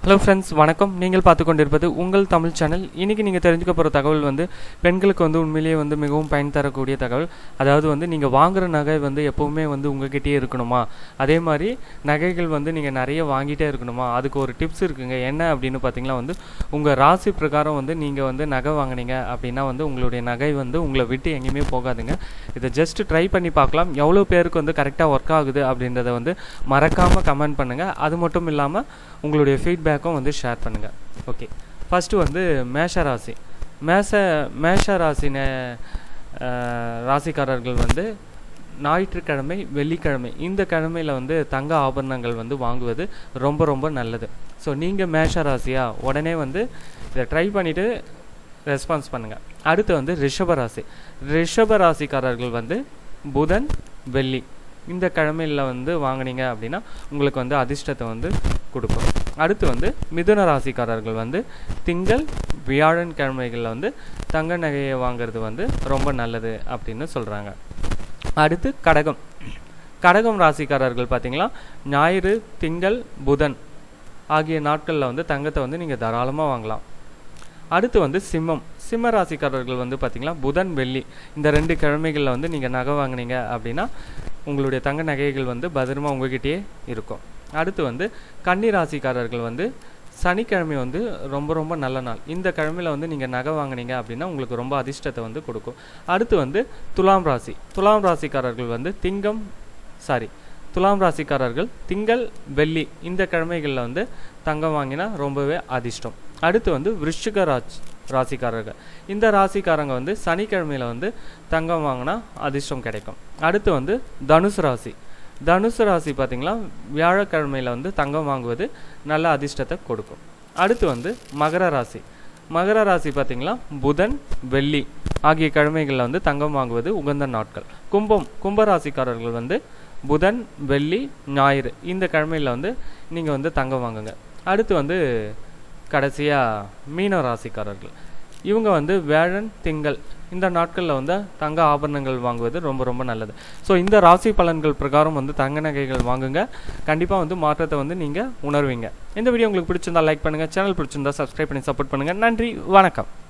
hello friends வணக்கம் நீங்கள் பார்த்து கொண்டிருப்பது உங்கள் தமிழ் சேனல் இன்றைக்கி நீங்கள் தெரிஞ்சுக்க போகிற தகவல் வந்து பெண்களுக்கு வந்து உண்மையிலேயே வந்து மிகவும் பயன் தரக்கூடிய தகவல் அதாவது வந்து நீங்கள் வாங்குகிற நகை வந்து எப்போவுமே வந்து உங்ககிட்டயே இருக்கணுமா அதே மாதிரி நகைகள் வந்து நீங்கள் நிறைய வாங்கிட்டே இருக்கணுமா அதுக்கு ஒரு டிப்ஸ் இருக்குங்க என்ன அப்படின்னு பார்த்தீங்கன்னா வந்து உங்கள் ராசி பிரகாரம் வந்து நீங்கள் வந்து நகை வாங்குனீங்க அப்படின்னா வந்து உங்களுடைய நகை வந்து உங்களை விட்டு எங்கேயுமே போகாதுங்க இதை ஜஸ்ட் ட்ரை பண்ணி பார்க்கலாம் எவ்வளோ பேருக்கு வந்து கரெக்டாக ஒர்க் ஆகுது அப்படின்றத வந்து மறக்காமல் கமெண்ட் பண்ணுங்கள் அது மட்டும் இல்லாமல் உங்களுடைய ஃபீட்பேக்கும் வந்து ஷேர் பண்ணுங்கள் ஓகே ஃபஸ்ட்டு வந்து மேஷ ராசி மேஷ மேஷ ராசின அஹ், ராசிக்காரர்கள் வந்து ஞாயிற்றுக்கிழமை வெள்ளிக்கிழமை இந்த கிழமையில் வந்து தங்க ஆபரணங்கள் வந்து வாங்குவது ரொம்ப ரொம்ப நல்லது ஸோ நீங்கள் மேஷ ராசியா உடனே வந்து இதை ட்ரை பண்ணிவிட்டு ரெஸ்பான்ஸ் பண்ணுங்கள் அடுத்து வந்து ரிஷப ராசி ரிஷப ராசிக்காரர்கள் வந்து புதன் வெள்ளி இந்த கிழமையில் வந்து வாங்குனீங்க அப்படின்னா உங்களுக்கு வந்து அதிர்ஷ்டத்தை வந்து கொடுக்கும் அடுத்து வந்து மிதுன ராசிக்காரர்கள் வந்து திங்கள் வியாழன் கிழமைகளில் வந்து தங்க நகையை வாங்குறது வந்து ரொம்ப நல்லது அப்படின்னு சொல்கிறாங்க அடுத்து கடகம் கடகம் ராசிக்காரர்கள் பார்த்தீங்களா ஞாயிறு திங்கள் புதன் ஆகிய நாட்களில் வந்து தங்கத்தை வந்து நீங்கள் தாராளமாக வாங்கலாம் அடுத்து வந்து சிம்மம் சிம்ம ராசிக்காரர்கள் வந்து பார்த்தீங்களா புதன் வெள்ளி இந்த ரெண்டு கிழமைகளில் வந்து நீங்கள் நகை வாங்குனீங்க அப்படின்னா உங்களுடைய தங்க நகைகள் வந்து பத்திரமா உங்ககிட்டயே இருக்கும் அடுத்து வந்து கன்னி ராசிக்காரர்கள் வந்து சனிக்கிழமை வந்து ரொம்ப ரொம்ப நல்ல நாள் இந்த கிழமையில் வந்து நீங்கள் நகை வாங்குனீங்க அப்படின்னா உங்களுக்கு ரொம்ப அதிர்ஷ்டத்தை வந்து கொடுக்கும் அடுத்து வந்து துலாம் ராசி துலாம் ராசிக்காரர்கள் வந்து திங்கம் சாரி துலாம் ராசிக்காரர்கள் திங்கள் வெள்ளி இந்த கிழமைகளில் வந்து தங்கம் வாங்கினா ரொம்பவே அதிர்ஷ்டம் அடுத்து வந்து விருச்சிக ராஜ் ராசிக்காரர்கள் இந்த ராசிக்காரங்க வந்து சனிக்கிழமையில் வந்து தங்கம் வாங்கினா அதிர்ஷ்டம் கிடைக்கும் அடுத்து வந்து தனுசு ராசி தனுசு ராசி பார்த்தீங்களா வியாழக்கிழமையில் வந்து தங்கம் வாங்குவது நல்ல அதிர்ஷ்டத்தை கொடுக்கும் அடுத்து வந்து மகர ராசி மகர ராசி பார்த்தீங்களா புதன் வெள்ளி ஆகிய கிழமைகளில் வந்து தங்கம் வாங்குவது உகந்த நாட்கள் கும்பம் கும்ப ராசிக்காரர்கள் வந்து புதன் வெள்ளி ஞாயிறு இந்த கிழமையில் வந்து நீங்கள் வந்து தங்கம் வாங்குங்க அடுத்து வந்து கடைசியாக மீன ராசிக்காரர்கள் இவங்க வந்து வேழன் திங்கள் இந்த நாட்களில் வந்து தங்க ஆபரணங்கள் வாங்குவது ரொம்ப ரொம்ப நல்லது ஸோ இந்த ராசி பலன்கள் பிரகாரம் வந்து தங்க நகைகள் வாங்குங்க கண்டிப்பாக வந்து மாற்றத்தை வந்து நீங்கள் உணர்வீங்க இந்த வீடியோ உங்களுக்கு பிடிச்சிருந்தா லைக் பண்ணுங்கள் சேனல் பிடிச்சிருந்தா சப்ஸ்கிரைப் பண்ணி சப்போர்ட் பண்ணுங்கள் நன்றி வணக்கம்